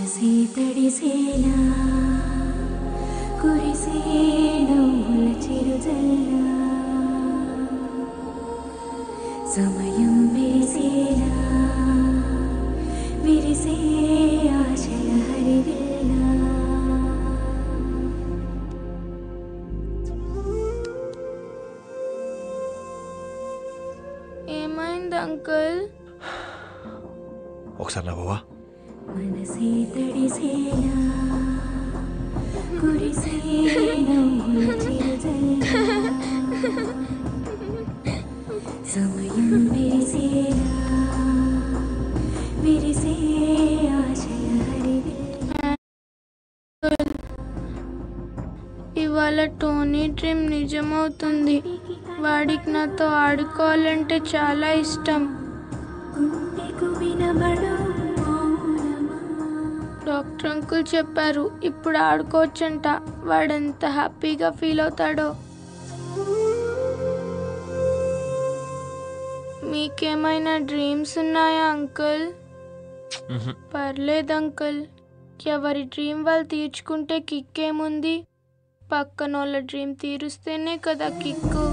మనసే తడిసేలా కురిసేను ముల చిరుజల్లా సమయం వేసేలా విరిసే ఆశల హరివిల్లా ఏమైంది అంకుల్ ఒకసారి నవ్వవా మనసే తడిసేలా కురిసేను ముల చిరుజల్లా సమయం వేసేలా విరిసే ఆశల హరివిల్లా ఇవాళ టోనీ డ్రీమ్ నిజమవుతుంది వాడికి నాతో ఆడుకోవాలంటే చాలా ఇష్టం గుండెకు వినబడు మౌనమా డాక్టర్ అంకుల్ చెప్పారు ఇప్పుడు ఆడుకోవచ్చంట వాడెంత హ్యాపీగా ఫీల్ అవుతాడో మీకేమైనా డ్రీమ్స్ ఉన్నాయా అంకుల్ పర్లేదు అంకుల్ ఎవరి డ్రీమ్ వాళ్ళు తీర్చుకుంటే కిక్ ఏముంది పక్కన వాళ్ళ డ్రీమ్ తీరుస్తేనే కదా కిక్కు